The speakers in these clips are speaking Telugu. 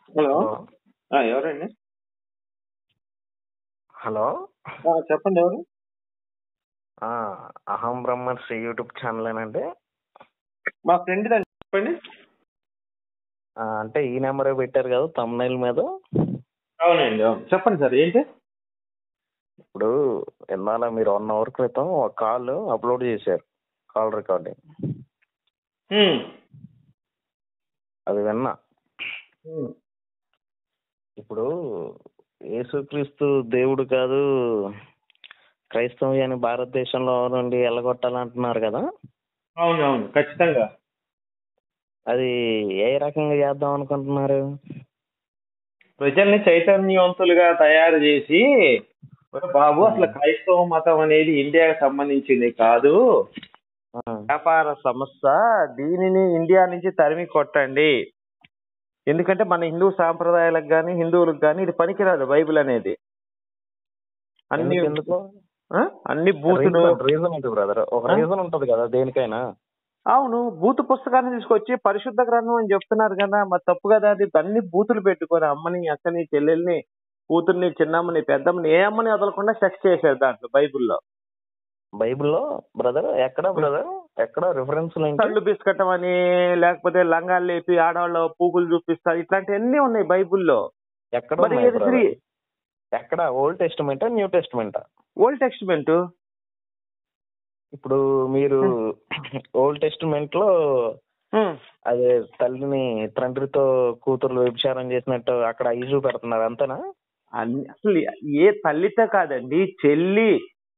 హలో హలో ఆ, ఎవరండి హలో ఆ, చెప్పండి ఎవరు ఆ, అహం బ్రహ్మర్షి యూట్యూబ్ ఛానలేనండి మా ఫ్రెండ్ అండి చెప్పండి ఆ, అంటే ఈ నెంబరే పెట్టారు కదా తమ్నైల్ మీద అవునండి అవును చెప్పండి సార్ ఏంటి ఇప్పుడు ఇందాల మీరు వన్ అవర్ క్రితం ఒక కాల్ అప్లోడ్ చేశారు కాల్ రికార్డింగ్ ఉమ్. అది విన్నా ఉమ్. ఇప్పుడు యేసుక్రీస్తు దేవుడు కాదు క్రైస్తవ్యాన్ని భారతదేశంలో నుండి ఎల్లగొట్టాలంటున్నారు కదా అవును అవును ఖచ్చితంగా అది ఏ రకంగా చేద్దాం అనుకుంటున్నారు ప్రజల్ని చైతన్యవంతులుగా తయారు చేసి "ఒరే బాబు అసలు క్రైస్తవ మతం అనేది ఇండియాకి సంబంధించింది కాదు ఆ, వ్యాపార సంస్థ దీనిని ఇండియా నుంచి తరిమి కొట్టండి ఎందుకంటే మన హిందూ సాంప్రదాయాలకు కానీ హిందువులకు కానీ ఇది పనికిరాదు బైబిల్ అనేది అన్ని ఎందుకు ఎందుకు ఆ? అన్ని బూతులు రీజన్ ఏంటి బ్రదర్ ఒక ఆ? రీజన్ ఉంటది కదా దేనికైనా అవును బూతు పుస్తకాన్ని తీసుకొచ్చి పరిశుద్ధ గ్రంథం అని చెప్తున్నారు కదా మరి తప్పు కదా అది అన్ని బూతులు పెట్టుకొని అమ్మని అక్కని చెల్లెల్ని కూతుర్ని చిన్నమ్మని పెద్దమ్మని ఏ అమ్మని వదలకుండా సెక్స్ చేశారు దాంట్లో బైబిల్లో బైబిల్లో బ్రదర్ ఎక్కడ బ్రదర్ ఎక్కడ రిఫరెన్స్ కళ్ళు బిస్కటం అని లేకపోతే లంగాలు లేపి ఆడవాళ్ళ పూగులు చూపిస్తారు ఇట్లాంటివన్నీ ఉన్నాయి బైబిల్లో ఎక్కడ మరి ఉన్నాయి ఇది brother? ఫ్రీ ఎక్కడ ఓల్డ్ టెస్ట్మెంటా న్యూ టెస్ట్మెంటా ఓల్డ్ టెక్స్ట్మెంట్ ఇప్పుడు మీరు ఓల్డ్ టెస్ట్మెంట్ లో అదే తల్లిని తండ్రితో కూతురు వ్యభిచారం చేసినట్టు అక్కడ ఐజు పెడుతున్నారు అంతేనా అన్ని అసలు ఏ తల్లితో కాదండి చెల్లి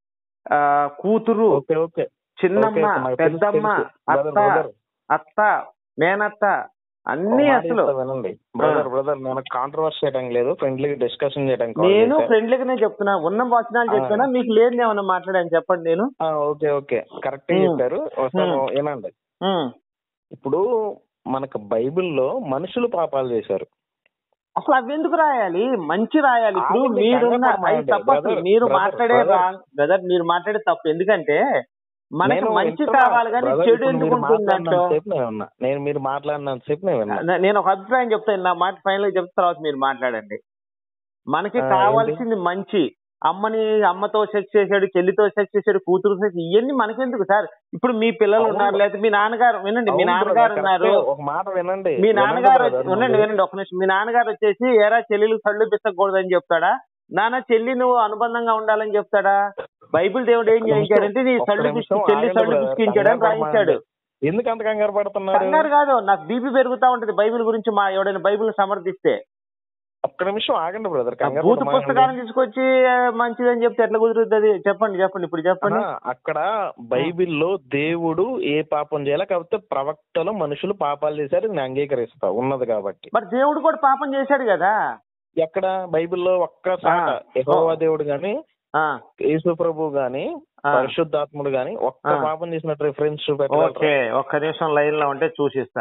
ఆ కూతురు ఓకే ఓకే చిన్నమ్మ ఓకే, నాకు తెలుసు, పెద్దమ్మ తెలుసు. Brother, అత్త brother. అత్త మేనత్త అన్ని ఒక మాట అసలు చెప్తా వినండి బ్రదర్ బ్రదర్ నేను కాంట్రవర్స్ చేయడం లేదు ఫ్రెండ్లీ డిస్కషన్ చేయడం call నేను చేశా. ఫ్రెండ్లీగానే చెప్తున్నా ఉన్న వచనాలు ఆ. చెప్తున్నా మీకు లేదు ఏమన్నా మాట్లాడాను చెప్పండి నేను ఆ, ఓకే ఓకే కరెక్ట్ ఉమ్. చెప్పారు ఒకసారి ఉమ్. వినండి ఉమ్. ఇప్పుడు మనకు బైబిల్లో మనుషులు పాపాలు చేశారు అసలు అవి ఎందుకు రాయాలి మంచి రాయాలి ఇప్పుడు ఆగండి, మీరున్న కంగారు అది పడమాకండి. తప్పు అసలు Brother, మీరు brother, మాట్లాడే brother. బ్రదర్ మీరు మాట్లాడే తప్పు ఎందుకంటే మనకి నేను మంచి వింటున్నా. కావాలి కానీ Brother, చెడు ఇప్పుడు ఎందుకు మీరు ఉంటుంది దాంట్లో మాట్లాడినంతసేపు నేను విన్నా. నేను మీరు మాట్లాడినంతసేపు నేను విన్నా నే- నేను ఒక అభిప్రాయం చెప్తాను నా మాట ఫైనల్ చెప్తే తర్వాత మీరు మాట్లాడండి మనకి ఆ, కావాల్సింది మంచి అమ్మని అమ్మతో సెక్స్ చేశాడు చెల్లితో సెక్స్ చేశాడు కూతురు సెక్స్ ఇవన్నీ మనకెందుకు సార్ ఇప్పుడు మీ పిల్లలు అవును. ఉన్నారు లేకపోతే మీ నాన్నగారు వినండి మీ అవును నాన్నగారు brother, ఉన్నారు correct. ఒక మాట వినండి మీ వినండి నాన్నగారు brother, వచ్చి- వినండి ముందు. వినండి ఒక నిమిషం మీ నాన్నగారు వచ్చేసి ఏరా చెల్లెలు కళ్ళు పిసకూడదని చెప్తాడా నాన్న చెల్లి నువ్వు అనుబంధంగా ఉండాలని చెప్తాడా బైబిల్ దేవుడు ఏం ఒక్క నిమిషం, చేయించాడంటే నీ ఒక్క కళ్ళు నిమిషం పిసికి చెల్లి ఆగండి కళ్ళు brother. పిసికించాడని కంగారు రాయించాడు పడమాకండి. ఎందుకు అంత కంగారు పడుతున్నారు కంగారు కాదు నాకు బీపీ పెరుగుతా ఉంటది బైబిల్ గురించి మా ఎవడైనా బైబిల్ సమర్థిస్తే ఒక్క నిమిషం ఆగండి బ్రదర్ ఆ భూత పుస్తకాన్ని తీసుకొచ్చి ఆ, మంచిదని చెప్తే ఎట్లా కుదురుతుంది చెప్పండి చెప్పండి ఇప్పుడు చెప్పండి అక్కడ బైబిల్లో దేవుడు ఏ పాపం చేయాలి కాకపోతే ప్రవక్తలు మనుషులు పాపాలు చేశారు నేను అంగీకరిస్తా ఉన్నది కాబట్టి మరి దేవుడు కూడా పాపం చేశాడు కదా ఎక్కడ బైబిల్లో ఒక్కసారి ఆ. యెహోవా దేవుడు గాని ఆ, యేసు ప్రభు గాని ఆ. పరిశుద్ధాత్ముడు గాని ఒక్క ఆ. పాపం చేసినట్టు రిఫరెన్స్ ఓకే చూపెట్టగలరా ఒక్క నిమిషం లైన్ లో ఉంటే చూసిస్తా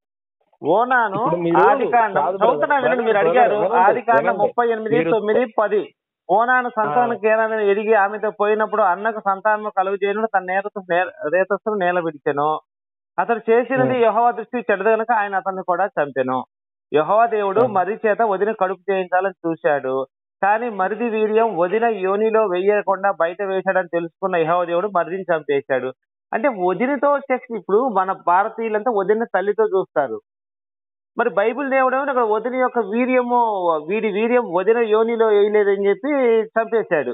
ఓనాను ఇప్పుడు మీరు- ఆది కాండం కాదు చదువుతున్నా brother, వినండి మీరు brother, అడిగారు వినండి, ఆది కాండం వినండి. ముప్పై ఎనిమిది మీరు- తొమ్మిది పది ఓనాను సంతాన కేరాన్ని ఎదిగి ఆమెతో పోయినప్పుడు అన్నకు సంతానము కలుగు చేయను తన నేరత రేతస్సును నేల విడిచెను అతడు చేసినది యహోవా దృష్టి చెడ్డది గనుక ఆయన అతన్ని కూడా చంపెను యహోవా దేవుడు Hmm. మర్రి చేత వదిన కడుపు చేయించాలని చూశాడు కానీ మరిది వీర్యం వదిన యోనిలో వెయ్యకుండా బయట వేశాడని తెలుసుకున్న యహోవా దేవుడు మరిదిని చంపేశాడు అంటే వదినతో సెక్స్ ఇప్పుడు మన భారతీయులంతా వదిన తల్లితో చూస్తారు మరి బైబిల్ దేవుడు ఏమో అక్కడ వదిన యొక్క వీర్యము వీడి వీర్యం వదిన యోనిలో వేయలేదని చెప్పి చంపేశాడు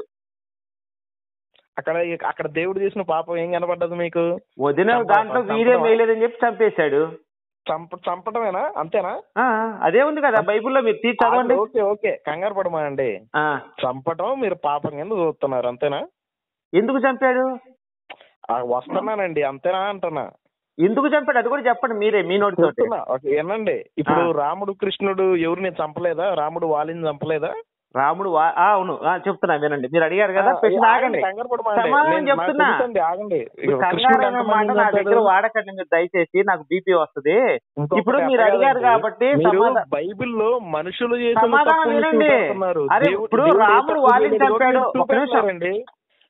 అక్కడ అక్కడ దేవుడు చేసిన పాపం ఏం కనపడ్డది మీకు వదిన చంప- దాంట్లో చంపడమా? వీర్యం వేయలేదని చెప్పి చంపేశాడు చంప చంపటమేనా అంతేనా ఆ, అదే ఉంది కదా బైబిల్లో మీరు తీసి చదవండి ఓకే ఓకే కంగారు పడమానండి ఆ, చంపటం మీరు పాపం కింద చూస్తున్నారు అంతేనా ఎందుకు చంపాడు ఆ, వస్తున్నానండి అంతేనా అంటున్నా ఎందుకు చంపాడు అది కూడా చెప్పండి మీరే మీ నోటితో చెప్తున్నా ఓకే, వినండి ఇప్పుడు ఆ. రాముడు కృష్ణుడు ఎవరిని చంపలేదా రాముడు వాలిని చంపలేదా రాముడు వా- ఆ, అవును ఆ, చెప్తున్నా వినండి మీరు అడిగారు కదా ఆ, ప్రశ్న ఆగండి, ఆగండి కంగారు పడమాకండి. సమాధానం నేను- నాకు చెప్తున్నా. తెలుసండి, ఆగండి ఇక కంగారు కృష్ణుడు అనే మాట ఎంతమందిని నా చంపాడు? దగ్గర వాడకండి మీరు దయచేసి నాకు బీపీ వస్తుంది ఇంకొకటి ఇప్పుడు మీరు అట్లా అడిగారు కాదండి. కాబట్టి మీరు సమాధా- బైబిల్లో మనుషులు చేసిన సమాధానం తప్పుల్ని వినండి. చూపెడుతున్నారు. అరే దేవుడు- ఇప్పుడు దేవుడు ఏ రాముడు తప్పు వాలిని చేయలేదు చంపాడు. కూడా ఒక నిమిషం. చూపెడతారండి.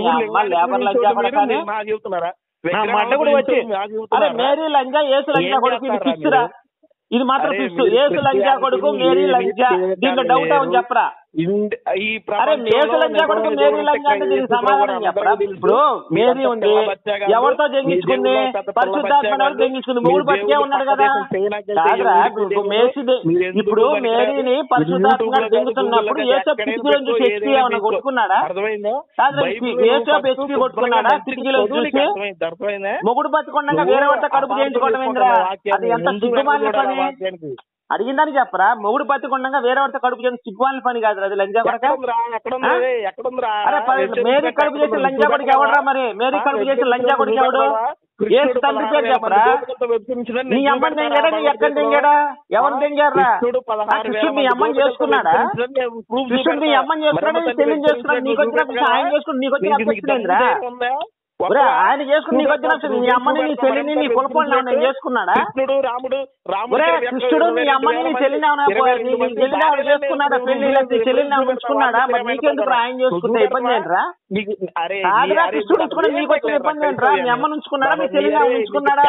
ఇప్పుడు అమ్మ లింగాన్ని లేబర్ పూజించే లంజా వాళ్ళు మీరు, కొడకాని మీరు మాకు చెబుతున్నారా ఆ, విగ్రహాలు మా అడ్డ కూడా వచ్చి పూజించే మాకు అరే చెబుతున్నారా? మేరీ లంజా ఏసు లంజా ఏం కొడుకు ఇది చేస్తారా ఫిక్స్ రా మీరు? ఇది మాత్రం అరే ఫిక్స్ మీరు ఏసు లంజా కొడుకు క్రిస్టియానిటీని మేరీ ఏమీ లంజా చేయకండి దీంట్లో డౌట్ మీరు. అని చెప్పరా ఇండ్- ఈ అరే ప్రపంచంలో మేసు లంజా కొడుకు నిజమైన మేరీ దేవుడు లంజా అంటే ఉంటే దీనికి క్రైస్తవ సమాధానం ప్రభువు చెప్పరా అందరికీ తెలుసు. ఇప్పుడు మీ మేరీ అంత ఉంది పిల్ల బచ్చా కాదు. ఎవరితో మీ జంగించుకుంది దేవుడు అంత పిల్ల పరిశుద్ధాత్మ బచ్చా ఎవరు కాదు. జంగించుకుంది మీ మూడు బతికే దేవుడు ఉన్నాడు పక్క కదా దేశం చైనాకి వెళ్తే కాదురా ఎందుకు ఇప్పుడు దేవుడు? మేసి దే- మీరు ఎందుకు ఇప్పుడు పనికిరారు? మేరీని మీరు పరిశుద్ధాత్మ యూట్యూబ్లో కాదు, జంగుతున్నప్పుడు గూగుల్లో ఏసో కాదు, కిటికీలో ఎక్కడైనా చూసి పెట్టుకో, హెచ్పి ఏదైనా ఏమన్నా పెట్టుకో. కొట్టుకున్నాడా అర్థమైందా కాదురా, బైబిల్ ఏసో ఫస్ట్ హెచ్పి శుభ్రంగా కొట్టుకున్నాడా మంచిగా కిటికీలో చదువు, నీకు చూసి అర్థమైంది, అర్థమైందా మొగుడు బతుకుండగా వేరే వాడితో కడుపు చేయించుకోవడం ఏందిరా అది ఎంత సిగ్గుమాలిన పని అడిగిందని చెప్పరా మొగుడు బతికుండగా వేరే వాడితో కడుపు చేసి సిగ్గుమాలిన పని కాదు అది లంజా కొడక ఎక్కడుందిరా ఎక్కడుంది ఆ? రే? ఎక్కడుందిరా అరే పది- మేరీ కడుపు చేసి లంజా కొడుకు ఎవడరా మరి మేరీ కడుపు చేసి లంజా కొడుకు ఎవడు ఏసు తండ్రి పేరు చెప్పరా నీ అమ్మని తెంగాడా నీ ఎక్కడ తెంగాడా ఎవరు తెంగారా ఆ కృష్ణుడు నీ అమ్మని చేసుకున్నాడా కృష్ణుడు నీ అమ్మని చేసుకున్నాడా నీ చెల్లిని చేసుకున్నాడు నీకు వచ్చిన కృష్ణ ఆయన చేసుకుని నీకు వచ్చిన అప్పించడం ఏందిరా ఒరే ఆయన చేసుకుని నీకు వచ్చిన అప్పించడం నీ అమ్మని నీ చెల్లిని నీ కులపోళ్ళు నేను చేసుకున్నాడా కృష్ణుడు రాముడు రాముడు ఒరే కృష్ణుడు నీ అమ్మని నీ చెల్లిని ఏమైనా పో- నీ నీ చెల్లిని ఏమైనా చేసుకున్నాడా పెళ్లి నీ చెల్లిని ఏమైనా ఉంచుకున్నాడా మరి నీకెందుకు ఆయన చేసుకుంటే ఇబ్బంది ఏంట్రా నీకు అరే కాదురా కృష్ణుడు ఉంచుకున్నా నీకు వచ్చిన ఇబ్బంది ఏంట్రా మీ అమ్మని ఉంచుకున్నాడా మీ చెల్లిని ఏమైనా ఉంచుకున్నాడా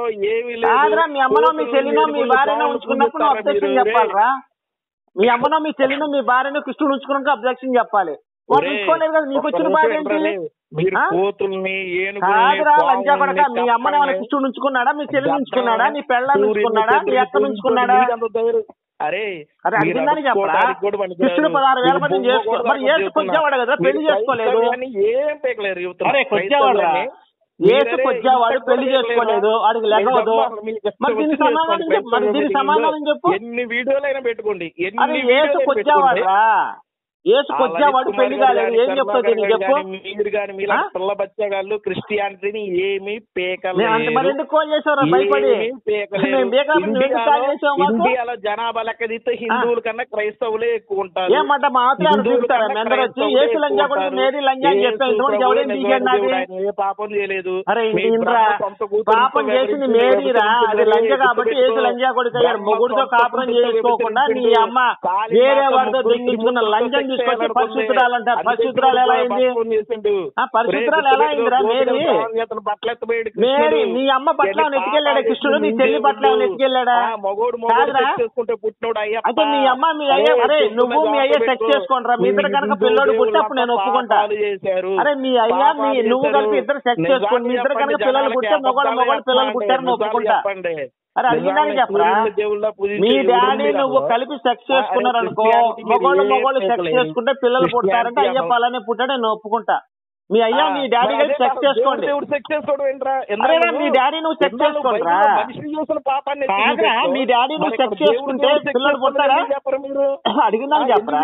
కాదురా మీ అమ్మనో మీ చెల్లినో మీ భార్యనో ఉంచుకున్నప్పుడు నువ్వు అబ్జెక్షన్ చెప్పాలిరా మీ అమ్మనో మీ చెల్లినో మీ భార్యనో కృష్ణుడు ఉంచుకున్నాక అబ్జెక్షన్ చెప్పాలి వాడు ఉంచుకోలేదు కదా నీకు వచ్చిన బాధ ఏంటి మీరు ఆ? కోతుల్ని కాదురా లంచా కొడక మీ అమ్మని ఏమైనా కృష్ణుడు ఉంచుకున్నాడా మీ చెల్లిని ఉంచుకున్నాడా నీ పెళ్ళాన్ని ఉంచుకున్నాడా నీ అక్కను ఉంచుకున్నాడా అరే అరే అడిగిందని చెప్పరా కృష్ణుడు పదహారు వేల మందిని చేసుకో మరి ఏసు కొచ్చేవాడు కదా పెళ్లి చేసుకోలేదు ఏం పేకలేరు యువత అరే కొచ్చేవాడు రా ఏసు కొచ్చేవాడు పెళ్లి చేసుకోలేదు వాడికి లెగవదు మరి దీనికి సమాధానం చెప్పు మరి దీనికి సమాధానం చెప్పు ఎన్ని వీడియోలు అయినా పెట్టుకోండి అరే ఎన్ని ఏసు వీడియోలు కొచ్చేవాడు రా ఏసు కొచ్చేవాడు పెళ్లి కాలేదు ఏం చెప్తావు దీనికి చెప్పు మీరు కానీ మీ ఆ? పిల్ల బచ్చగాళ్ళు క్రిస్టియానిటీని ఏమి నేను అంత మరి ఎందుకు కాల్ చేసావురా భయపడి మేము బేకాబు నువ్వు ఎందుకు కాల్ చేసావు మాకు ఇండియాలో జనాభా లెక్క తీస్తే హిందువుల కన్నా క్రైస్తవులే ఎక్కువ ఉంటారు ఏమంట మా ఆత్మీయాలు చూస్తారా మీ అందరూ వచ్చి ఏసు లంజా కొడుకు మేరీ లంజా అని చెప్పాను ఇంతవరకు ఎవడేం దిగాడు నాది ఏ పాపం చేయలేదు అరే మీ ఇంటి ఇంద్రా బ్రహ్మ సొంత కూతురు పాపం ఇంట్లో చేసింది వెలిగించి మేరీరా అది వెలిగించి లంజ కాబట్టి వెలిగించి ఏసు లంజా కొడుకు అయ్యాడు బ్రహ్మ మొగుడితో సొంత కాపురం కూతురు చేసుకోకుండా నీ వెలిగించి అమ్మ కాళీ వేరే మాత వాడితో ముగ్గురు దింగించుకున్న ముగ్గురు లంచం సెక్స్ తీసుకొచ్చి చేయాలనుకుంది. పరిశుద్ధురాలు అంటారు అందుకే పరిశుద్ధురాలు ఎలా అయింది బట్టలు వేసిండు. ఆ, పరిశుద్ధురాలు ఎలా అయిందిరా మేరీ అతను బట్టలు ఎత్తబోయాడు మేరీ కృష్ణుడు. నీ అమ్మ బట్టలు ఏమైనా ఎన్ని ఎత్తుకెళ్ళాడా పాపాలు కృష్ణుడు నీ చేసిండు చెల్లి బట్టలు ఏమైనా ఎత్తుకెళ్ళాడా ఆ, మగోడు మగోడు కాదురా? సెక్స్ చేసుకుంటే పుట్టినోడు అయ్యప్ప అయితే మీ అమ్మ మీ అయ్య అరే నువ్వు మీ అయ్య సెక్స్ చేసుకోండిరా మీ ఇద్దరు కనుక పిల్లోడు పుట్టి అప్పుడు నేను ఒప్పుకుంటా అరే మీ అయ్యా మీ నువ్వు కలిపి ఇద్దరు సెక్స్ చేసుకోండి మీ ఇద్దరు కనుక పిల్లలు పుట్టే మొగోడు మొగోడు పిల్లలు పుట్టారని ఒప్పుకుంటా అరే అడిగిందని చెప్పరా మీ డాడీ నువ్వు కలిపి సెక్స్ చేసుకున్నారు అనుకో మొగోళ్ళు మొగోళ్ళు సెక్స్ చేసుకుంటే పిల్లలు పుడతారంటే అయ్యప్ప అలానే పుట్టాడు నేను ఒప్పుకుంటా మీ అయ్యా మీ డాడీ కలిసి సెక్స్ చేసుకోండి సెక్స్ చేసుకోవడం ఏంట్రా అరేరా, మీ డాడీ నువ్వు సెక్స్ చేసుకోండిరా. మనిషిని చూసిన పాపాన్ని కాదురా, మీ డాడీ నువ్వు సెక్స్ చేసుకుంటే పిల్లలు పుడతారా? చెప్పరు మీరు అడిగిందని చెప్పరా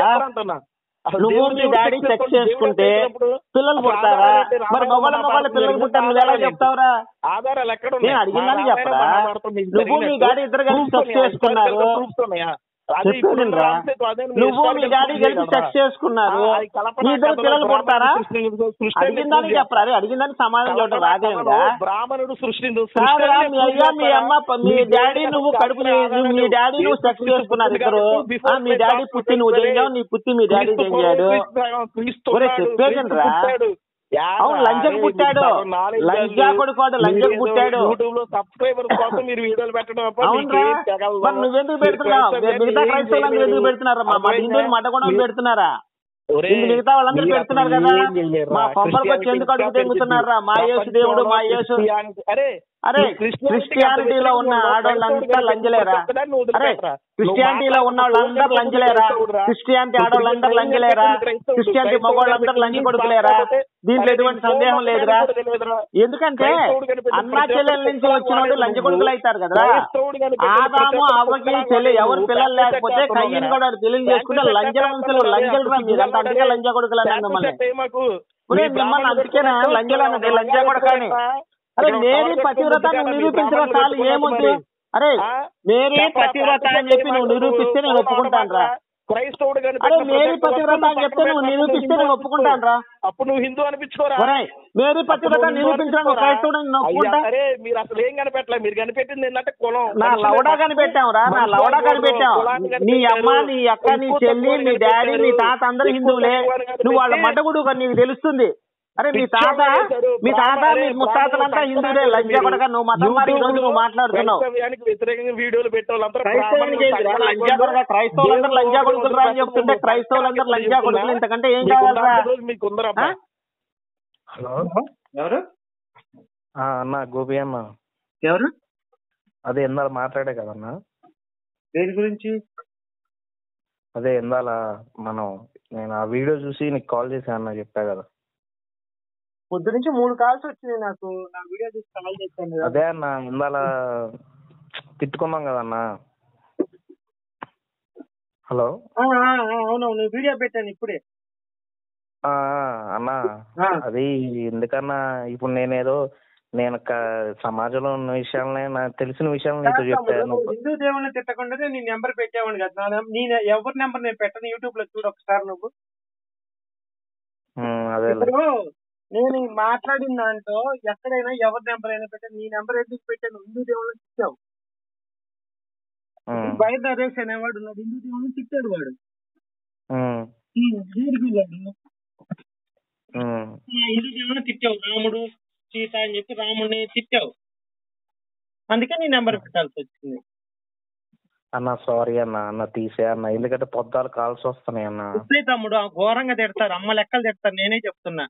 నువ్వు మీ డాడీ సెక్స్ చేసుకుంటే పిల్లలు పుడతారా మరి మొగోళ్ళ మొగోళ్ళ పిల్లలు పుట్టారు నువ్వు ఎలా చెప్తావురా ఆధారాలు ఎక్కడ నేను అడిగిందని చెప్పరా నువ్వు మీ డాడీ ఇద్దరు కలిసి సెక్స్ చేసుకున్నారు చెప్పేదిరా నువ్వు మీ డాడీ కలిసి సెక్స్ చేసుకున్నారు మీ ఇద్దరు పిల్లలు పుడతారా అడిగిందని చెప్పరా అరే అడిగిందని సమాధానం చెప్పడం రాదేమిగా బ్రాహ్మణుడు సృష్టి కాదురా మీ అయ్యా మీ అమ్మ ప- మీ డాడీ నువ్వు కడుపు నీ- నువ్వు మీ డాడీ నువ్వు సెక్స్ చేసుకున్నారు ఇద్దరు ఆ, మీ డాడీ పుట్టి నువ్వు తెంగావు నీ పుట్టి మీ డాడీ తెంగాడు ఒరే, చెప్పేదేంట్రా? అవును, లంచకు పుట్టాడు. లంచా కొడుకోడు, లంచకు పుట్టాడు. యూట్యూబ్ లో సబ్స్క్రైబర్ కోసం మీరు వీడియోలు పెట్టడం తప్ప అవునరా మీకేం తెగదు. మరి నువ్వెందుకు పెడుతున్నావు క్రైస్తవ్యం మిగతా ఏం క్రైస్తవులను చేయలేదు. ఎందుకు పెడుతున్నారా మా మా హిందువులు మట కూడా మీరు- పెడుతున్నారా ఒరే, ఇందు మిగతా వాళ్ళందరూ మీరు పెడుతున్నారు అసలు కదా ఏం చేయలేరురా. మా కొంపలకు వచ్చి ఎందుకు అడుగు క్రిస్టియానిటీ తెంగుతున్నారా మా యేసు దేవుడు మా యేసు క్రిస్టియానిటీ- అరే అరే ఈ క్రిస్టియానిటీకి క్రిస్టియానిటీలో ఉన్న అంత ఆడవాళ్ళంతా వ్యతిరేకంగా లంజలేరా చెప్తాడని నువ్వు అరే వదిలిపెట్టరా. క్రిస్టియానిటీలో ఉన్న వాళ్ళందరూ లంజలేరా క్రిస్టియానిటీ ఆడవాళ్ళందరూ లంజలేరా క్రిస్టియానిటీ మగవాళ్ళందరూ లంజ కొడుకులేరా దీంట్లో ఎటువంటి సందేహం లేదురా ఎందుకంటే అన్నా చెల్లెల నుంచి వచ్చిన వాళ్ళు లంజ కొడుకులు అవుతారు కదరా ఆదాము అవ్వకి చెల్లి ఎవరు పిల్లలు లేకపోతే కయ్యని కూడా పెళ్లి చేసుకుంటే లంజల వంశలు లంజలు రా మీరంతా అందుకే లంజ కొడుకులు అని మిమ్మల్ని ఒరే, మిమ్మల్ని అందుకేనా లంజలు అన్నది లంజ కొడకని అరే మేరీ పతివ్రత నువ్వు నిరూపించడం చాలు ఏమొద్దు అరే మేరీ పతివ్రత అని చెప్పి నువ్వు నిరూపిస్తే నేను ఒప్పుకుంటాను రా క్రైస్తవుడు కానీ అరే మేరీ పతివ్రత అని చెప్తే నువ్వు నిరూపిస్తే నేను ఒప్పుకుంటాను రా అప్పుడు నువ్వు హిందూ అనిపించుకోరా ఒరే మేరీ పతివ్రత నిరూపించడం నువ్వు క్రైస్తవుడు నేను ఒప్పుకుంటా అయ్యా, అరే మీరు అసలు ఏం కనిపెట్టలే మీరు కనిపెట్టింది ఏంటంటే కులం నా లవడా కనిపెట్టాం రా నా లవడా కనిపెట్టాం నీ అమ్మ నీ అక్క నీ చెల్లి నీ డాడీ నీ తాత అందరు హిందువులే నువ్వు వాళ్ళ మటగుడు నీకు తెలుస్తుంది అరే మీ పిచ్చోడు తాత చేశాడు. మీ తాత బ్రాహ్మణ- మీ అరే ముత్తాతలంతా బ్రాహ్మణ హిందువులే లంచా మీరు కొడక నువ్వు మతం మారి ఈ రోజు యూట్యూబ్లో నువ్వు మాట్లాడుతున్నావు క్రైస్తవ్యానికి వ్యతిరేకంగా వీడియోలు పెట్టేవాళ్ళందరూ క్రైస్తవునికి ఏంటిరా? బ్రాహ్మణులు, లంచా కొడక క్రైస్తవులందరూ లంచా కొడుకులు రా అని చెప్తుంటే క్రైస్తవులందరూ లంచా కొడుకులు ఇంతకంటే ఏం కావాలరా మీకు ఉందరా ఆ? హలో ఎవరు ఆ, అన్న గోపి అన్న ఎవరు అదే ఇందాల మాట్లాడే కదన్నా దేని గురించి అదే ఇందాల మనం నేను ఆ వీడియో చూసి నీకు కాల్ చేశాను అన్న చెప్పా కదా పొద్దు నుంచి మూడు కాల్స్ వచ్చినాయి నాకు నా వీడియో చూసి కాల్ చేశాను కదా. అదే అన్న ఇందాల తిట్టుకున్నాం కదన్నా హలో ఆ, ఆ, ఆ, అవునవును వీడియో పెట్టాను ఇప్పుడే ఆ, అన్న ఆ. అది ఎందుకన్నా ఇప్పుడు నేనేదో నేను క- సమాజంలో ఉన్న విషయాలనే నాకు తెలిసిన విషయాలు నీతో కాదు తమ్ముడు, చెప్పాను నువ్వు హిందూ దేవుని తిట్టకుండానే నీ నెంబర్ పెట్టావని కదా నా నెం- నీ నె- ఎవరి నెంబర్ నేను పెట్టను యూట్యూబ్ లో చూడు ఒకసారి నువ్వు ఉమ్, అదే ఇప్పుడు నేను ఈ మాట్లాడిన దాంట్లో ఎక్కడైనా ఎవరి నెంబర్ అయినా పెట్టాను నీ నెంబర్ ఎందుకు పెట్టాను హిందూ దేవుని తిట్టావు బయట నరేష్ అనేవాడు ఉన్నాడు హిందూ దేవుని తిట్టాడు వాడు దేనికి వెళ్ళాడు ఆ, హిందూ దేవుని తిట్టావు రాముడు సీత అని చెప్పి రాముడిని తిట్టావు అందుకే నీ నెంబర్ పెట్టాల్సి వచ్చింది అన్న సారీ అన్న అన్న తీసే అన్న ఎందుకంటే పొద్దాలు కాల్స్ వస్తున్నాయి అన్న ఇప్పుడే తమ్ముడు ఆ ఘోరంగా తిడతారు అమ్మ లెక్కలు తిడతారు నేనే చెప్తున్నా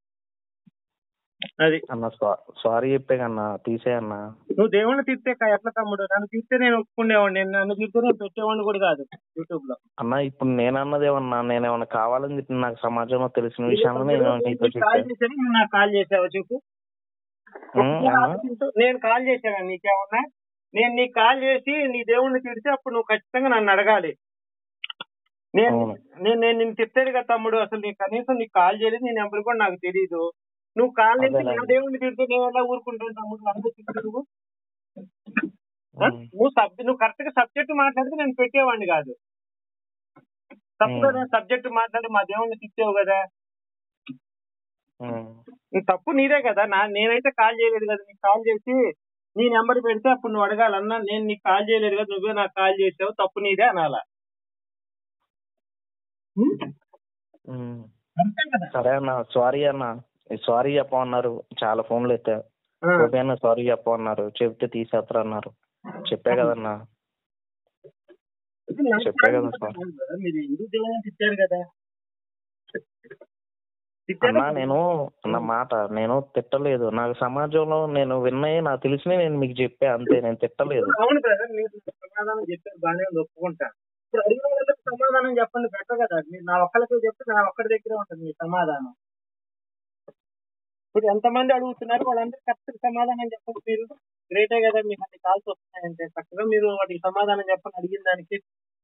అది అన్న సారీ చెప్పే అన్న తీసే అన్న నువ్వు దేవుణ్ణి తిడితే కా- ఎట్లా తమ్ముడు నన్ను తిడితే నేను ఒప్పుకునేవాడిని నేను నన్ను తిడితే నేను పెట్టేవాడిని కూడా కాదు యూట్యూబ్ లో అన్న ఇప్పుడు నేను అన్నదేమన్నా నేను ఏమన్నా కావాలని చెప్పి నాకు సమాజంలో తెలిసిన విషయాలు నేను నీతో నీకు కాల్ చెప్పాను చేశాను నువ్వు నాకు కాల్ చేసావా చెప్పు ఉమ్, అన్న నేను కాల్ చేశాను నీకేమన్నా నేను నీకు కాల్ చేసి నీ దేవుణ్ణి తిడితే అప్పుడు నువ్వు ఖచ్చితంగా నన్ను అడగాలి నేను అవును. నేను నేను నిన్ను తిట్టాడు కదా తమ్ముడు అసలు నీకు కనీసం నీకు కాల్ చేయలేదు నీ నెంబర్ కూడా నాకు తెలియదు నువ్వు కాల్ చేసి అదేలే. నా దేవుణ్ణి తిడితే నేను ఎలా ఊరుకుంటాను తమ్ముడు అందరూ తిట్టు నువ్వు ఆ? ఉమ్, నువ్వు సబ్ నువ్వు కరెక్ట్ గా సబ్జెక్ట్ మాట్లాడితే నేను పెట్టేవాడిని కాదు తప్పుగా ఉమ్. నేను సబ్జెక్ట్ మాట్లాడి మా దేవుణ్ణి తిట్టావు కదా ఉమ్, నీ తప్పు నీదే కదా నా నేనైతే కాల్ చేయలేదు కదా నీకు కాల్ చేసి నీ నెంబర్ పెడితే అప్పుడు నువ్వు అడగాలన్నా నేను నీకు కాల్ చేయలేదు కదా నువ్వే నాకు కాల్ చేసావు తప్పు నీదే అనాలా ఉం? ఉమ్. అంతే కదా సరే అన్న సారీ అన్న సారీ చెప్పమన్నారు చాలా ఫోన్లు ఎత్తా ఆ. ఓకే అన్న సారీ చెప్పమన్నారు చెప్తే తీసేస్తారు అన్నారు చెప్పే కదన్నా ఇది నాకు చెప్పే కదా కాదు సార్. కదా, మీరు హిందూ దేవుని తిట్టారు కదా తిట్టారు అన్నా కదా? నేను అన్న మాట నేను తిట్టలేదు నాకు సమాజంలో నేను విన్నాయి నాకు తెలిసినవి నేను మీకు చెప్పా అంతే నేను తిట్టలేదు అవును బ్రదర్ మీరు సమాధానం చెప్పారు బాగానే ఉంది ఒప్పుకుంటా ఇప్పుడు అడిగిన వాళ్ళకి సమాధానం చెప్పండి బెటర్ కదా మీరు నా ఒక్కరికి చెప్తే నా ఒక్కడి దగ్గరే ఉంటుంది మీ సమాధానం ఇప్పుడు ఎంతమంది అడుగుతున్నారు వాళ్ళందరూ కరెక్ట్ సమాధానం చెప్పండి మీరు గ్రేటే కదా మీకు అన్ని కాల్స్ వస్తున్నాయంటే చక్కగా మీరు వాటికి సమాధానం చెప్పండి అడిగిన దానికి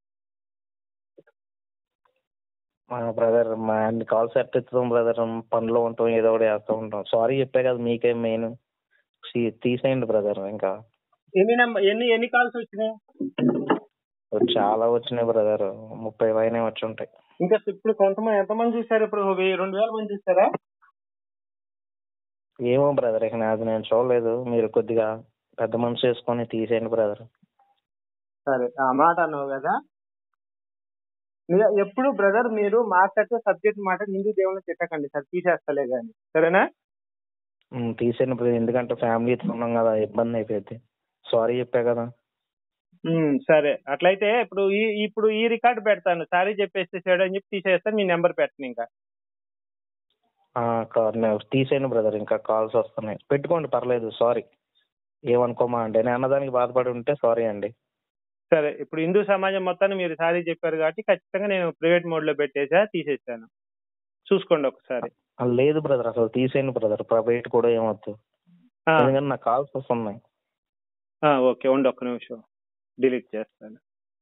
మా బ్రదర్ మా అన్ని కాల్స్ ఎట్టిస్తాం బ్రదర్ పనిలో ఉంటాం ఏదో ఒకటి చేస్తూ ఉంటాం సారీ చెప్పే కదా మీకే మెయిన్ తీసేయండి బ్రదర్ ఇంకా ఎన్ని నెంబర్ ఎన్ని ఎన్ని కాల్స్ వచ్చినాయి చాలా వచ్చినాయి బ్రదర్ ముప్పై పైన వచ్చి ఉంటాయి ఇంకా ఇప్పుడు కొంతమంది ఎంతమంది చూసారు ఇప్పుడు ఒక వెయ్యి- రెండు వేల మంది చూసారా ఏమో బ్రదర్ ఇక నాది నేను చూడలేదు మీరు కొద్దిగా పెద్ద మనసు చేసుకొని తీసేయండి బ్రదర్ సరే ఆ మాట అన్నావు కదా మీరు ఎప్పుడు బ్రదర్ మీరు మాట్లాడితే సబ్జెక్ట్ మాట హిందూ దేవుని తిట్టకండి సార్ తీసేస్తలే గాని సరేనా తీసేయండి బ్రదర్ ఎందుకంటే ఫ్యామిలీతో ఉన్నాం కదా ఇబ్బంది అయిపోయింది సారీ చెప్పా కదా ఉమ్, సరే అట్లయితే ఇప్పుడు ఈ ఇప్పుడు ఈ రికార్డు పెడతాను సారీ చెప్పేసేసాడు అని చెప్పి తీసేస్తాను మీ నెంబర్ పెట్టను ఇంకా ఆ, కా- నేను తీసేయండి బ్రదర్ ఇంకా కాల్స్ వస్తున్నాయి పెట్టుకోండి పర్లేదు సారీ ఏమనుకోమా అండి నేను అన్నదానికి బాధపడి ఉంటే సారీ అండి సరే ఇప్పుడు హిందూ సమాజం మొత్తాన్ని మీరు సారీ చెప్పారు కాబట్టి ఖచ్చితంగా నేను ప్రైవేట్ మోడ్ లో పెట్టేసా తీసేసాను చూసుకోండి ఒకసారి ఆ, లేదు బ్రదర్ అసలు తీసేయండి బ్రదర్ ప్రైవేట్ కూడా ఏమొద్దు ఆ, ఎందుకంటే నాకు కాల్స్ వస్తున్నాయి ఆ, ఓకే ఉండి ఒక్క నిమిషం డిలీట్ చేస్తాను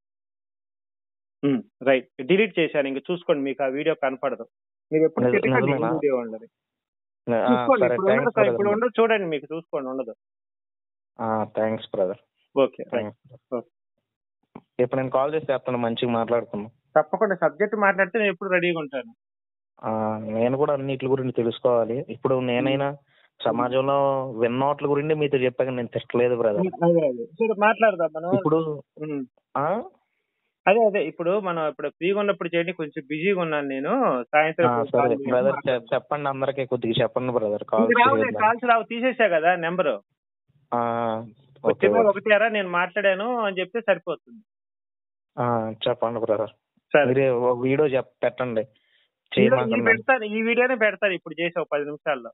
రైట్ డిలీట్ చేశాను ఇంకా చూసుకోండి మీకు ఆ వీడియో కనపడదు మీరు ఎప్పుడు నిజ- తిట్టకండి నిజమేనా? హిందూ దేవుళ్ళని ఆ, చూసుకోండి సరే ఇప్పుడు ఉండదు థ్యాంక్స్ సార్, ఇప్పుడు బ్రదర్ ఉండదు చూడండి మీకు చూసుకోండి ఉండదు thanks brother okay right thanks ఇప్పుడు నేను కాల్ చేసి చెప్తాను మంచిగా మాట్లాడుకుందాం తప్పకుండా సబ్జెక్ట్ మాట్లాడితే నేను ఎప్పుడు రెడీగా ఉంటాను ఆ, నేను కూడా అన్నిటి గురించి తెలుసుకోవాలి ఇప్పుడు నేనైనా సమాజంలో విన్నోట్ల గురించి మీతో చెప్పాక నేను తిట్టలేదు బ్రదర్ అదే అదే సరే మాట్లాడదాం మనం ఇప్పుడు ఉమ్. ఆ అదే అదే ఇప్పుడు మనం ఇప్పుడు ఫ్రీగా ఉన్నప్పుడు చేయండి కొంచెం బిజీగా ఉన్నాను నేను సాయంత్రం ఆ, ఇప్పుడు సరే ఖాళీ లేను. బ్రదర్ చె- చెప్పండి అందరికి కొద్దిగా చెప్పండి బ్రదర్ కాల్ ఇంక రావులే కాల్స్ రావు తీసేసా కదా నెంబరు ఓకే వచ్చిన ఒకటేరా నేను మాట్లాడాను అని చెప్తే సరిపోతుంది ఆ, చెప్పండి బ్రదర్ సరే మీరే ఒక వీడియో చెప్ పెట్టండి ఈ- ఈ చేయమంటున్నాను పెడతాను ఈ వీడియోనే పెడతాను ఇప్పుడు చేసి ఒక పది నిమిషాల్లో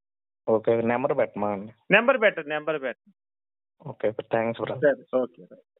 ఓకే నెంబర్ పెట్టమా అండి నెంబర్ పెట్టండి నెంబర్ పెట్టండి ఓకే థ్యాంక్స్ బ్రదర్ సరే ఓకే